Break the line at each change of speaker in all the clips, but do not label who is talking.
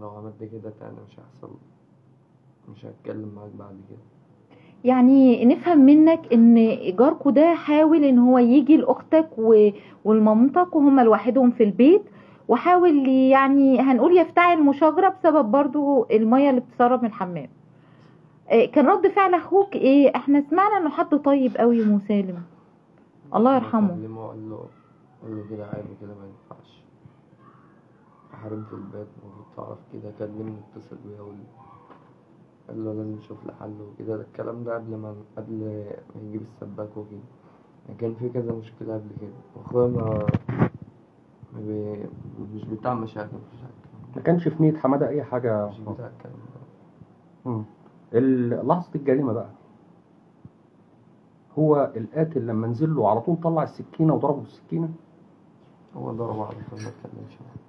لو عملت كده تاني مش هيحصل مش هتكلم معاك بعد كده
يعني نفهم منك ان جاركو ده حاول ان هو يجي لاختك و- ولمامتك وهم لوحدهم في البيت وحاول يعني هنقول يفتعل مشاجرة بسبب برضو المية اللي بتسرب من الحمام آه، كان رد فعل اخوك ايه احنا سمعنا انه حد طيب قوي مسالم الله يرحمه.
كلمه قال له قال له كده عيب وكده ما ينفعش حرمت البيت المفروض تعرف كده كلمني اتصل بيا وقال قال له لازم نشوف له حل وكده ده الكلام ده قبل ما قبل ما يجيب السباك وكده يعني كان في كذا مشكلة قبل كده واخويا ما ما بي... مش بتاع مشاكل مش بتاع الكلام
ما كانش في نية حمادة أي حاجة
ده. مش بتاع الكلام ده
مم. ال- لحظة الجريمة بقى هو القاتل لما نزل له على طول طلع السكينة وضربه بالسكينة
هو ضربه على طول ما اتكلمش معاه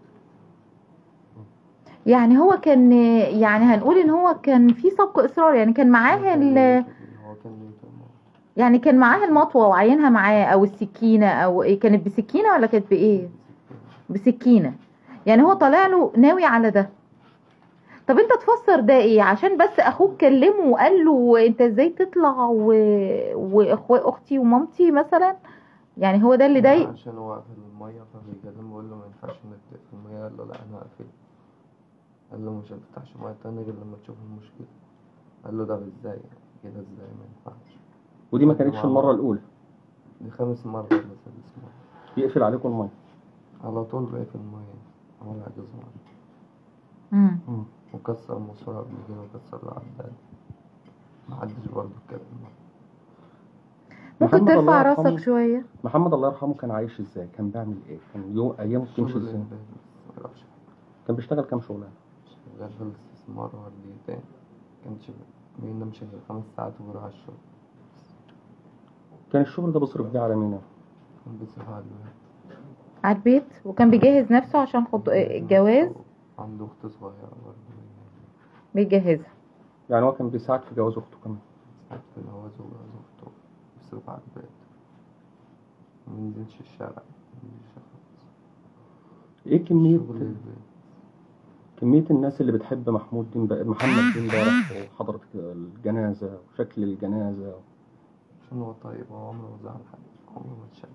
يعني هو كان يعني هنقول ان هو كان في سبق اصرار يعني كان معاه ال...
هو كان نيته الموت.
يعني كان معاه المطوة وعينها معاه او السكينة او إيه كانت بسكينة ولا كانت بايه بسكينة يعني هو طالع له ناوي على ده طب انت تفسر ده ايه عشان بس اخوك كلمه وقال له انت ازاي تطلع و... واخوي اختي ومامتي مثلا يعني هو ده اللي ضايق
عشان هو قافل المية فبيكلمه بيقول له ما ينفعش انك تقفل المية قال له لا انا هقفل قال له مش هتفتحش مية تاني غير لما تشوف المشكلة قال له ده ازاي يعني كده ازاي ما ينفعش
ودي ما كانتش المرة الأولى
دي خامس مرة ولا سادس مرة
يقفل عليكم المية
على طول بيقفل المية عمل عجز مرة
مم.
وكسر ماسورة قبل كده وكسر العداد محدش برضه اتكلم معاه
ممكن
محمد الله
ترفع
يرحمه.
راسك شوية
محمد الله يرحمه كان عايش ازاي؟ كان بيعمل ايه؟ كان يوم أيامه بتمشي
شغل
ازاي؟
البيت بس ما يعرفش
كان بيشتغل كام شغلانة؟
شغال في الاستثمار ورديتين كانش بينامش غير خمس ساعات وبيروح على الشغل
كان الشغل ده بيصرف بيه على مين؟
كان بيصرف على البيت
على البيت وكان بيجهز نفسه عشان خط... الجواز
عنده أخت صغيرة برضه
بيجهزها
يعني هو كان بيساعد في جواز أخته كمان
ساعات في الجواز وجواز أخته بيصرف على البيت مننزلش الشارع مننزلش خالص.
ايه كمية
شغل البيت
كمية الناس اللي بتحب محمود دين بقى محمد دين امبارح وحضرت الجنازة وشكل الجنازة
عشان هو طيب هو عمره ما زعل حد عمره ما اتشكل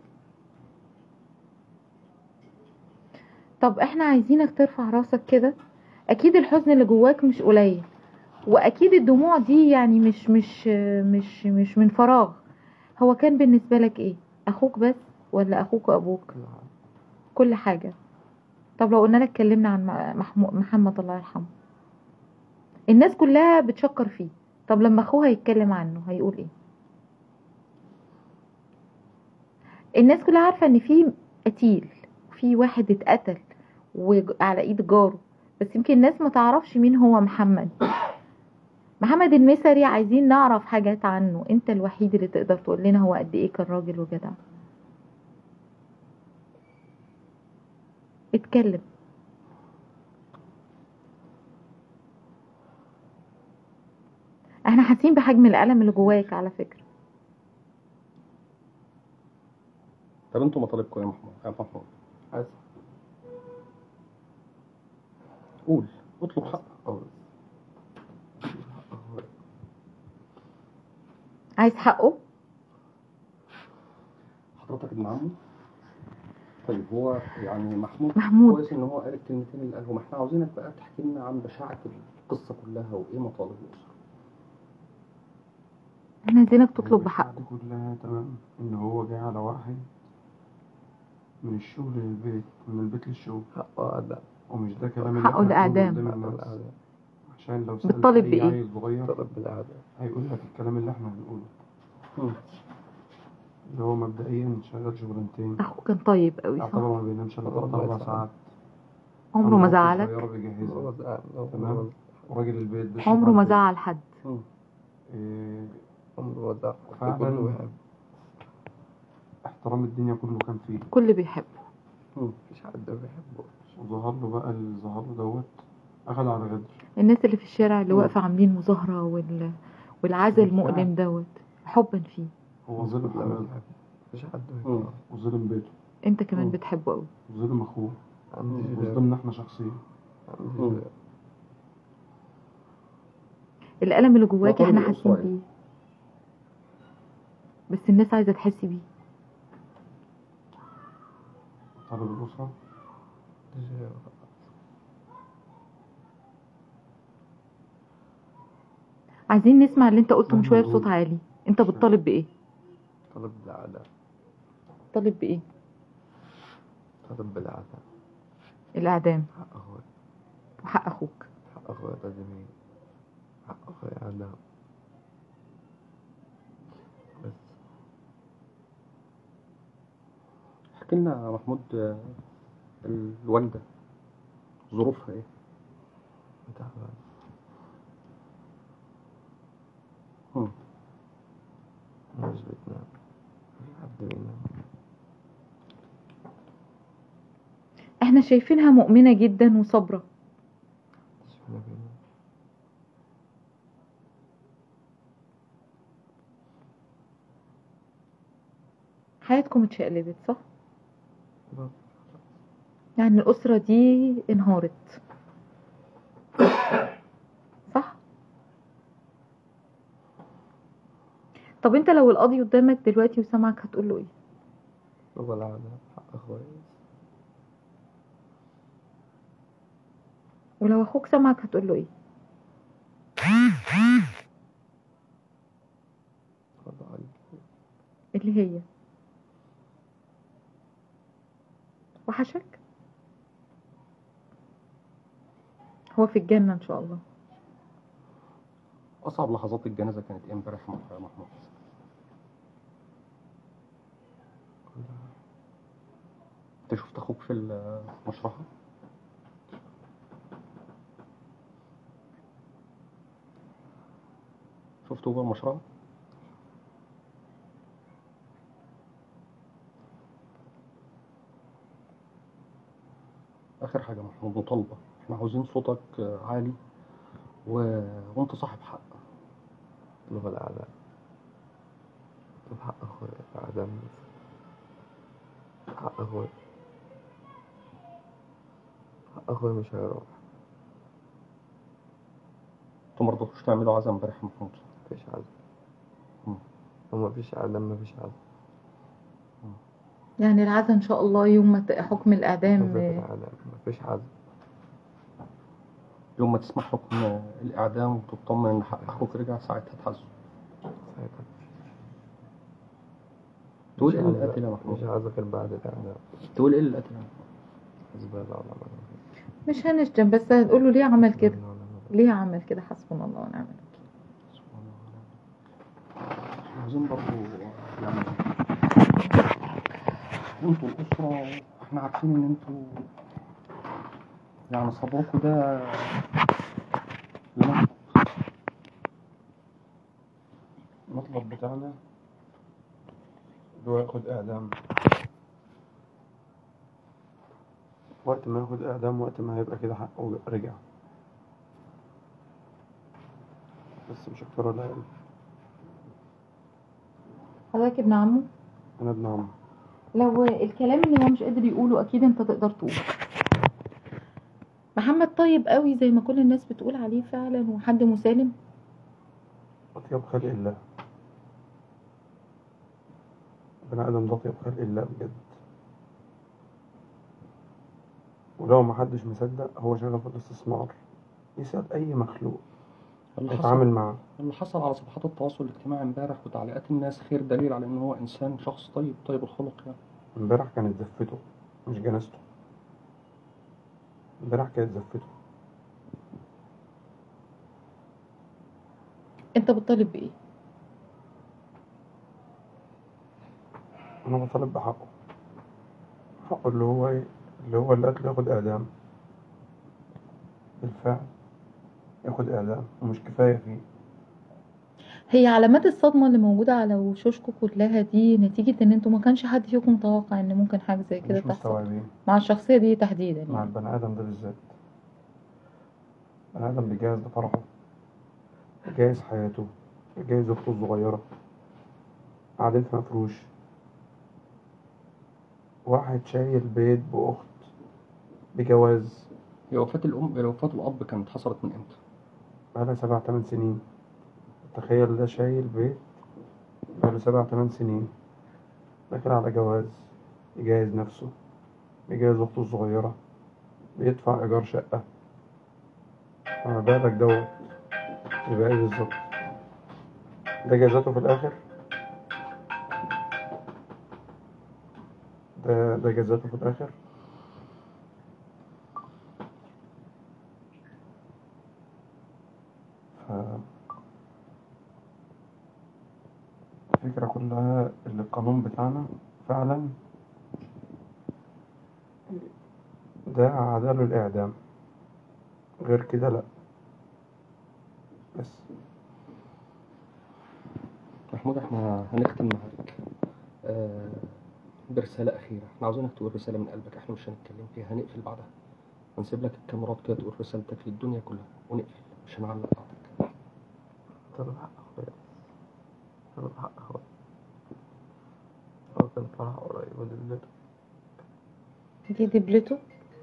طب احنا عايزينك ترفع راسك كده اكيد الحزن اللي جواك مش قليل واكيد الدموع دي يعني مش مش مش مش من فراغ هو كان بالنسبة لك ايه اخوك بس ولا اخوك وابوك
كل حاجة
كل حاجة طب لو قلنا لك اتكلمنا عن محمو- محمد الله يرحمه الناس كلها بتشكر فيه طب لما اخوه هيتكلم عنه هيقول ايه الناس كلها عارفة ان في قتيل في واحد اتقتل وعلى ايد جاره بس يمكن الناس ما تعرفش مين هو محمد محمد المسري عايزين نعرف حاجات عنه انت الوحيد اللي تقدر تقول لنا هو قد ايه كان راجل وجدع اتكلم احنا حاسين بحجم الألم اللي جواك على فكرة
طب انتوا مطالبكم ايه يا محمود؟ يا محمود
عايز
قول اطلب حق
أو
عايز حقه
حضرتك ابن عمه طيب هو يعني محمود
محمود.
كويس ان هو قال الكلمتين اللي قالهم احنا عاوزينك بقى تحكي لنا عن بشاعة القصة كلها وايه مطالب الأسرة
احنا عايزينك تطلب بحقه
دي كلها تمام ان هو جه على واحد من الشغل للبيت من البيت للشغل
حقه أداء
ومش ده كلام اللي
حقه
احنا هنقوله
الإعدام.
قدام
حقه
الناس
الأداء
عشان لو سألت
بتطالب
أي
بإيه؟
عيل صغير
طلب بالأداء
هيقول لك الكلام اللي احنا هنقوله
مم.
اللي هو مبدئيا شغال شغلانتين
اخوه كان طيب قوي صح
يعتبر ما بينامش الا تلات اربع ساعات
عمره ما
عنده أخت
زعلك
صغيرة
هو
بيجهزها
زعل هو
تمام. وراجل البيت بيشرب
عمره
على
ما
البيت.
زعل حد
مم.
إيه،
عمره ما زعل
فعلا.
كله بيحب
احترام الدنيا كله كان فيه
كل بيحبه
مم.
مفيش حد بيحبه
وظهر له بقى اللي ظهر له دوت اخد على غدر
الناس اللي في الشارع اللي
مم.
واقفة عاملين مظاهرة وال... والعزا المؤلم دوت حبا فيه
هو ظلم
لا ما
حماده
بيحب مفيش حد
مم.
بيحبه
وظلم بيته
انت كمان
مم.
بتحبه قوي
وظلم اخوه
عندي جيران
وظلمنا احنا شخصيا
عندي
مم.
جيران
الالم اللي جواكي
طالب
احنا حاسين
الأسرة يعني.
بيه بس الناس عايزه تحس بيه
طالب الأسرة
عايزين نسمع اللي انت قلته من
مهما
شويه
نقول.
بصوت عالي انت بتطالب بايه
طالب بالعدالة
طالب بايه
طالب بالعدالة
الاعدام
حق أخويا
وحق اخوك
حق أخويا لازم ي- حق أخويا عدالة بس
احكي لنا يا محمود آه، الوالدة ظروفها ايه؟
تعبان
مم.
مش بتنام مفيش حد بينام
احنا شايفينها مؤمنه جدا وصابره
مش حد بينام
حياتكم اتشقلبت صح
بس
يعني الاسره دي انهارت صح طب انت لو القاضي قدامك دلوقتي وسامعك هتقول له ايه
هو العدالة حق أخويا
ولو اخوك سامعك هتقول له ايه
خد عليك
اللي هي وحشك هو في الجنة ان شاء الله
أصعب لحظات الجنازة كانت ايه امبارح يا محمود؟ انت شفت اخوك في المشرحة؟ شفته جوه المشرحة؟ آخر حاجة يا محمود مطالبة احنا عاوزين صوتك آه، عالي و... وانت صاحب حق
طلب العدالة طلب حق أخويا العدالة بس حق أخويا حق أخويا مش هيروح
انتوا مرضتوش تعملوا عزا امبارح يا محمود
مفيش عدل
مم.
ومفيش عدل مفيش عدل
يعني العزا ان شاء الله يوم ما ت- حكم الاعدام
مفيش عدل مفيش عدل
يوم ما تسمع حكم الإعدام وتطمن إن حق أخوك رجع ساعتها تحاسبه
ساعتها
تقول
مش
إيه
عايز-
للقاتل يا
مش
محمود؟
عايز غير بعد الإعدام
تقول إيه للقاتل يا محمود؟
حسبي الله ونعم الوكيل
مش هنشتم بس هتقول له ليه عمل كده
حسبي الله ونعم الوكيل.
ليه عمل كده حسبنا الله ونعم الوكيل
سبحان الله. احنا عايزين برضه يعني انتوا الأسرة احنا عارفين إن انتوا يعني صبركم ده لمجد
المطلب بتاعنا اللي هو ياخد إعدام وقت ما ياخد إعدام وقت ما هيبقى كده حقه رجع بس مش أكتر ولا أقل
حضرتك ابن عمه
أنا ابن عم
لو الكلام اللي هو مش قادر يقوله اكيد انت تقدر تقوله محمد طيب قوي زي ما كل الناس بتقول عليه فعلا وحد مسالم
أطيب خلق الله بني آدم ده أطيب خلق الله بجد ولو محدش مصدق هو شغال في الاستثمار يسأل أي مخلوق
اللي
يتعامل
حصل
معاه
اللي حصل على صفحات التواصل الاجتماعي امبارح وتعليقات الناس خير دليل على إن هو إنسان شخص طيب طيب الخلق يعني
امبارح كانت زفته مش جنازته امبارح كانت زفته
انت بتطالب بايه
أنا بطالب بحقه حقه اللي هو إيه؟ اللي هو اللي قتله ياخد إعدام بالفعل ياخد إعدام ومش كفاية فيه
هي علامات الصدمة اللي موجودة على وشوشكم كلها دي نتيجة ان انتوا ما كانش حد فيكم متوقع ان ممكن حاجة زي كده
مش
تحصل
مستوعبين
مع الشخصية دي تحديدا
مع
يعني
البني آدم ده بالذات البني آدم بيجهز لفرحه بيجهز حياته بيجهز أخته الصغيرة قاعدين في مفروش واحد شايل بيت بأخت بجواز
هي وفاة الأم وفاة الأب كانت حصلت من إمتى؟
بقالها سبع تمن سنين تخيل ده شايل بيت بقاله سبع تمن سنين داخل على جواز يجهز نفسه يجهز أخته الصغيرة بيدفع إيجار شقة فما بالك دوت يبقى إيه بالظبط ده جازاته في الآخر ده ده جازاته في الآخر ف الفكرة كلها اللي القانون بتاعنا فعلا ده عداله الإعدام غير كده لأ بس
محمود احنا هنختم معاك آه برسالة أخيرة احنا عاوزينك تقول رسالة من قلبك احنا مش هنتكلم فيها هنقفل بعدها هنسيب لك الكاميرات كده تقول رسالتك للدنيا كلها ونقفل مش هنعلق بعضك
طلب حق اخويا طلب حق اخويا هو كان فرح قريب ودلته
دي دبلته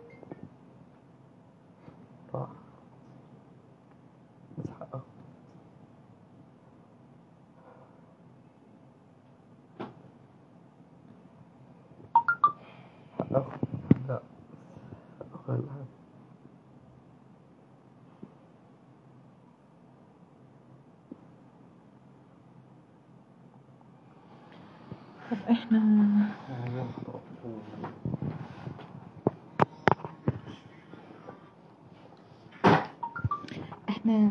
فرح بس حق اخويا حق اخويا لا حق اخويا اللي حق.
طب احنا احنا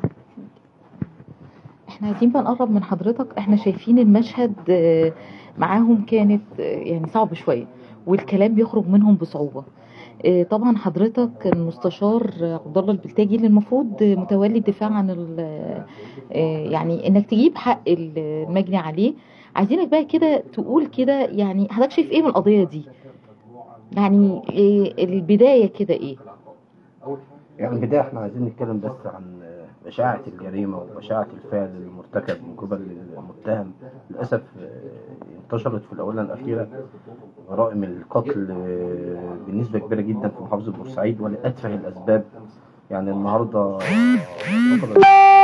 احنا عايزين بقى نقرب من حضرتك احنا شايفين المشهد آه، معاهم كانت آه، يعني صعب شوية والكلام بيخرج منهم بصعوبة آه، طبعا حضرتك المستشار عبد الله البلتاجي اللي المفروض متولي الدفاع عن ال- آه، يعني انك تجيب حق المجني عليه عايزينك بقى كده تقول كده يعني حضرتك شايف ايه من القضية دي يعني إيه البداية كده ايه
يعني البداية احنا عايزين نتكلم بس عن بشاعة الجريمة وبشاعة الفعل المرتكب من قبل المتهم للأسف اه، انتشرت في الآونة الأخيرة جرائم القتل اه، بنسبة كبيرة جدا في محافظة بورسعيد ولأتفه الأسباب يعني النهاردة اه، فقد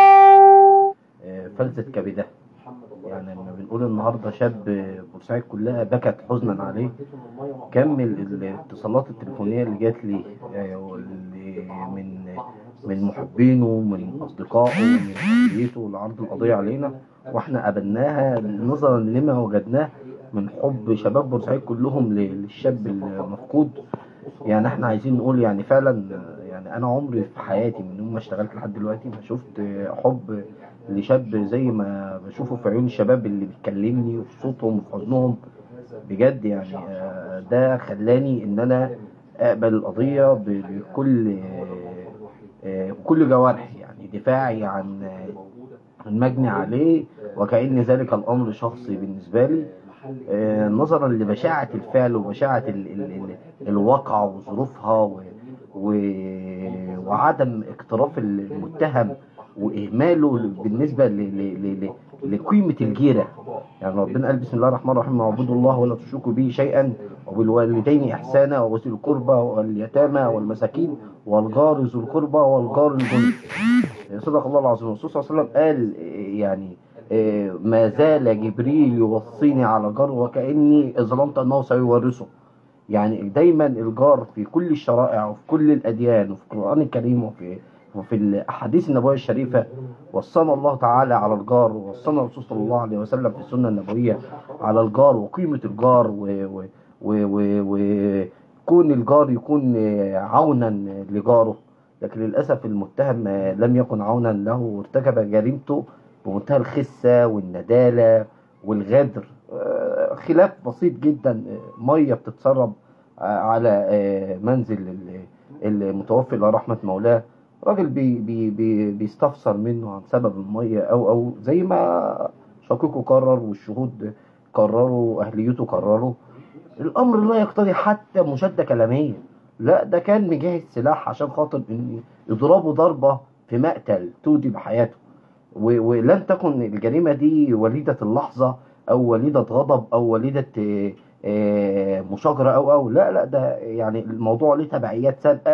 اه، فلذة كبده يعني لما بنقول النهارده شاب بورسعيد كلها بكت حزنا عليه كم ال- الاتصالات التليفونيه اللي جات لي آه، واللي من من محبينه من اصدقائه من اهليته لعرض القضيه علينا واحنا قبلناها نظرا لما وجدناه من حب شباب بورسعيد كلهم ل- للشاب المفقود يعني احنا عايزين نقول يعني فعلا يعني انا عمري في حياتي من يوم ما اشتغلت لحد دلوقتي ما شفت حب لشاب زي ما بشوفه في عيون الشباب اللي بيكلمني وفي صوتهم وفي حزنهم بجد يعني آه، ده خلاني ان انا اقبل القضيه ب- بكل آه، بكل جوارحي يعني دفاعي عن آه، المجني عليه وكأن ذلك الامر شخصي بالنسبه لي آه، نظرا لبشاعه الفعل وبشاعه ال ال ال الواقع وظروفها و و وعدم اقتراف المتهم واهماله بالنسبه ل ل ل ل لقيمه الجيره يعني ربنا قال بسم الله الرحمن الرحيم واعبدوا الله ولا تشركوا به شيئا وبالوالدين احسانا وذي القربى واليتامى والمساكين والجار ذو القربى والجار الجنب صدق الله العظيم الرسول صلى الله عليه وسلم قال آه، يعني آه، ما زال جبريل يوصيني على جار وكاني ظننت انه سيورثه يعني دايما الجار في كل الشرائع وفي كل الاديان وفي القران الكريم وفي وفي الاحاديث النبويه الشريفه وصانا الله تعالى على الجار ووصانا الرسول صلى الله عليه وسلم في السنه النبويه على الجار وقيمه الجار و و و و وكون الجار يكون عونا لجاره لكن للاسف المتهم لم يكن عونا له وارتكب جريمته بمنتهى الخسه والنداله والغدر آه، خلاف بسيط جدا آه، ميه بتتسرب آه، على آه، منزل ال- المتوفي الله رحمه مولاه راجل بي بي بي بيستفسر منه عن سبب الميه او او زي ما شقيقه قرر والشهود قرروا اهليته قرروا الامر لا يقتضي حتى مشاده كلاميه لا ده كان مجهز سلاح عشان خاطر ان يضربه ضربه في مقتل تودي بحياته و- ولم تكن الجريمه دي وليده اللحظه او وليده غضب او وليده آه، آه، مشاجره او او لا لا ده يعني الموضوع ليه تبعيات سابقه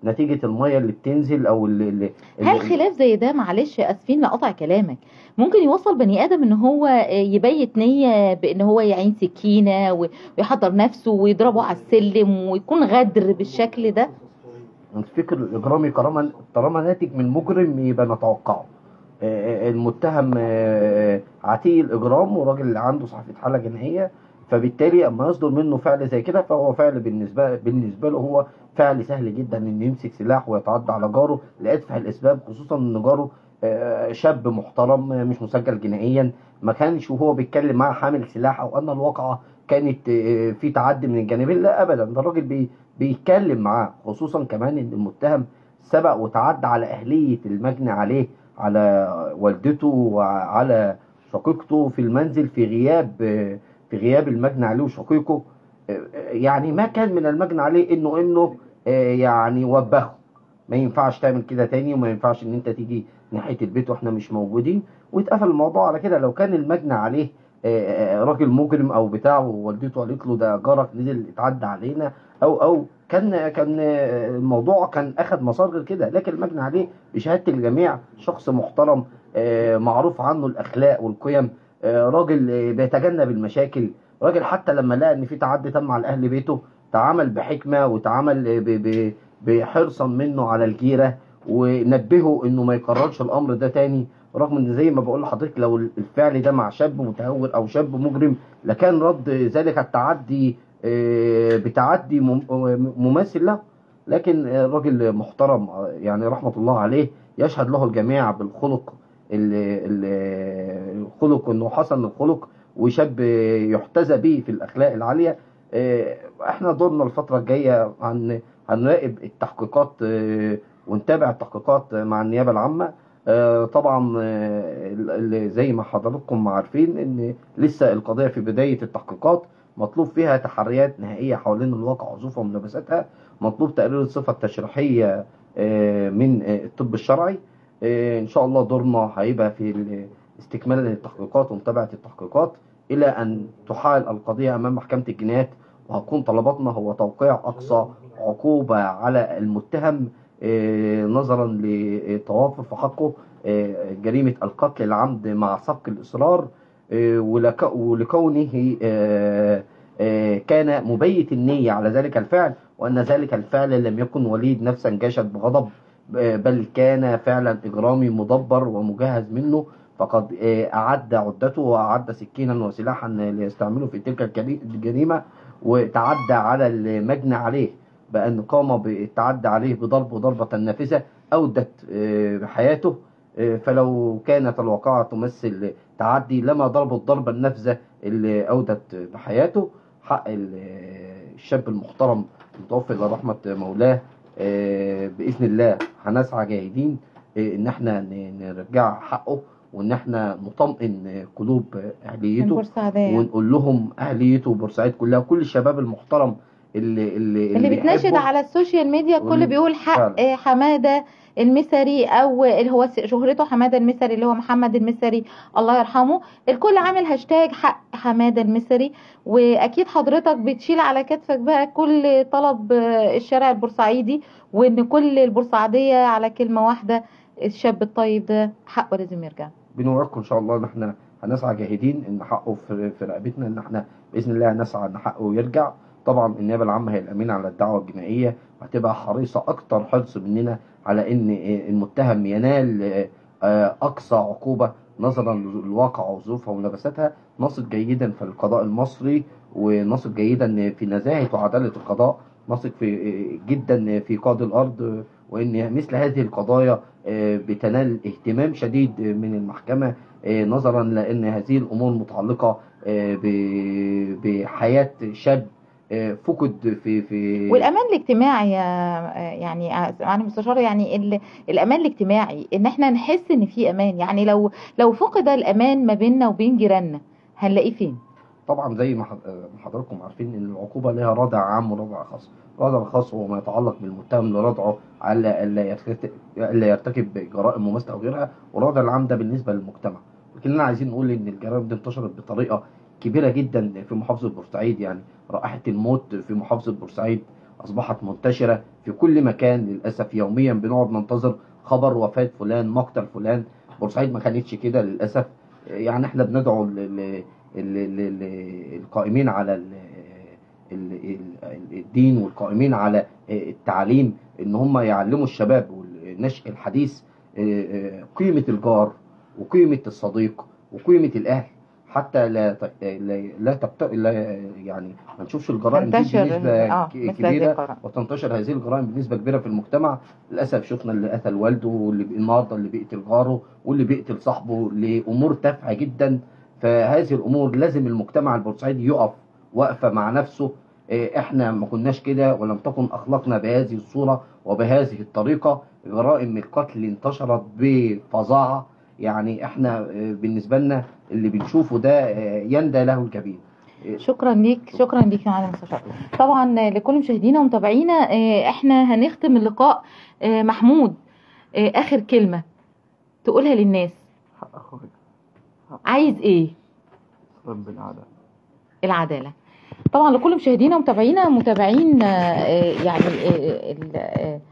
نتيجه الميه اللي بتنزل او اللي, اللي
هل خلاف زي ده معلش اسفين لقطع كلامك ممكن يوصل بني ادم ان هو يبيت نيه بان هو يعين سكينه و- ويحضر نفسه ويضربه على السلم ويكون غدر بالشكل ده
الفكر الاجرامي طالما طالما ناتج من مجرم يبقى نتوقعه آه، المتهم آه، عتيق الاجرام وراجل اللي عنده صحيفه حاله جنائيه فبالتالي اما يصدر منه فعل زي كده فهو فعل بالنسبه بالنسبه له هو فعل سهل جدا انه يمسك سلاح ويتعدى على جاره لادفع الاسباب خصوصا ان جاره آه، شاب محترم آه، مش مسجل جنائيا ما كانش وهو بيتكلم معاه حامل سلاح او ان الواقعه كانت آه، في تعدي من الجانبين لا ابدا ده الراجل بي بيتكلم معاه خصوصا كمان ان المتهم سبق وتعدى على اهليه المجني عليه على والدته وعلى شقيقته في المنزل في غياب في غياب المجني عليه وشقيقه يعني ما كان من المجني عليه انه انه يعني وبخه ما ينفعش تعمل كده تاني وما ينفعش ان انت تيجي ناحيه البيت واحنا مش موجودين واتقفل الموضوع على كده لو كان المجني عليه راجل مجرم او بتاع ووالدته قالت له ده جارك نزل اتعدى علينا او او كان كان الموضوع كان اخذ مسار غير كده لكن المجني عليه بشهاده الجميع شخص محترم معروف عنه الاخلاق والقيم راجل بيتجنب المشاكل راجل حتى لما لقى ان في تعدي تم على اهل بيته تعامل بحكمه وتعامل بحرصا منه على الجيره ونبهه انه ما يكررش الامر ده تاني رغم ان زي ما بقول لحضرتك لو الفعل ده مع شاب متهور او شاب مجرم لكان رد ذلك التعدي بتعدي مماثل له لكن راجل محترم يعني رحمة الله عليه يشهد له الجميع بالخلق الخلق انه حسن الخلق وشاب يحتذى به في الاخلاق العالية احنا دورنا الفترة الجاية هن هنراقب التحقيقات ونتابع التحقيقات مع النيابة العامة طبعا زي ما حضراتكم عارفين ان لسه القضية في بداية التحقيقات مطلوب فيها تحريات نهائية حوالين الواقع وظروفها وملابساتها مطلوب تقرير الصفة التشريحية من الطب الشرعي إن شاء الله دورنا هيبقى في استكمال التحقيقات ومتابعة التحقيقات إلى أن تحال القضية أمام محكمة الجنايات وهتكون طلباتنا هو توقيع أقصى عقوبة على المتهم نظرا لتوافر في حقه جريمة القتل العمد مع سبق الإصرار ولكونه كان مبيت النية على ذلك الفعل وأن ذلك الفعل لم يكن وليد نفسا جاشت بغضب بل كان فعلا إجرامي مدبر ومجهز منه فقد أعد عدته وأعد سكينا وسلاحا ليستعمله في تلك الجريمة وتعدى على المجني عليه بأن قام بالتعدي عليه بضرب ضربة نافذة أودت بحياته فلو كانت الواقعة تمثل تعدي لما ضرب الضربة النافذة اللي أودت بحياته حق الشاب المحترم المتوفى إلى رحمة مولاه بإذن الله هنسعى جاهدين إن احنا نرجع حقه وإن احنا نطمئن قلوب أهليته ونقول لهم أهليته وبورسعيد كلها كل الشباب المحترم اللي اللي,
اللي بتناشد على السوشيال ميديا الكل بيقول حق فعلا. حماده المسري او اللي هو شهرته حماده المسري اللي هو محمد المسري الله يرحمه الكل عامل هاشتاج حق حماده المسري واكيد حضرتك بتشيل على كتفك بقى كل طلب الشارع البورسعيدي وان كل البورسعيديه على كلمه واحده الشاب الطيب ده حقه لازم يرجع
بنوعدكم ان شاء الله ان احنا هنسعى جاهدين ان حقه في, في رقبتنا ان احنا باذن الله هنسعى ان حقه يرجع طبعا النيابه العامه هي الامينه على الدعوه الجنائيه وهتبقى حريصه اكتر حرص مننا على ان المتهم ينال اقصى عقوبه نظرا للواقع وظروفها وملابساتها نصت جيدا في القضاء المصري ونصت جيدا في نزاهه وعداله القضاء نثق في جدا في قاضي الارض وان مثل هذه القضايا بتنال اهتمام شديد من المحكمه نظرا لان هذه الامور متعلقه بحياه شاب فقد في في
والامان الاجتماعي يا يعني معالي المستشار يعني الامان الاجتماعي ان احنا نحس ان في امان يعني لو لو فقد الامان ما بيننا وبين جيراننا هنلاقيه فين
طبعا زي ما حضراتكم عارفين ان العقوبه لها رادع عام ورادع خاص رادع خاص هو ما يتعلق بالمتهم لردعه على الا يرتكب الا يرتكب جرائم مماثله او غيرها والرادع العام ده بالنسبه للمجتمع لكننا عايزين نقول ان الجرائم دي انتشرت بطريقه كبيره جدا في محافظه بورسعيد يعني رائحه الموت في محافظه بورسعيد اصبحت منتشره في كل مكان للاسف يوميا بنقعد ننتظر خبر وفاه فلان مقتل فلان بورسعيد ما كانتش كده للاسف يعني احنا بندعو ل- ل- ل- ل- ل- القائمين على ال- ال- ال- الدين والقائمين على التعليم ان هم يعلموا الشباب والنشء الحديث قيمه الجار وقيمه الصديق وقيمه الاهل حتى لا ت- لا لا, تبت... لا يعني ما نشوفش الجرائم دي
تنتشر
بنسبه
اه
ك-
مثل هذه
كبيره
القرارات.
وتنتشر هذه الجرائم بنسبه كبيره في المجتمع للاسف شفنا اللي قتل والده واللي بي- النهارده اللي بيقتل جاره واللي بيقتل صاحبه لامور تافهه جدا فهذه الامور لازم المجتمع البورسعيدي يقف وقفه مع نفسه إيه، احنا ما كناش كده ولم تكن اخلاقنا بهذه الصوره وبهذه الطريقه جرائم القتل انتشرت بفظاعه يعني احنا آه، بالنسبه لنا اللي بنشوفه ده آه، يندى له الكبير
شكرا ليك شكرا ليك يا معالي المستشار طبعا لكل مشاهدينا ومتابعينا آه، احنا هنختم اللقاء آه، محمود آه، اخر كلمه تقولها للناس
حق اخويا
عايز ايه
رب العالمين
العداله طبعا لكل مشاهدينا ومتابعينا متابعين آه، آه، يعني آه، ال- آه،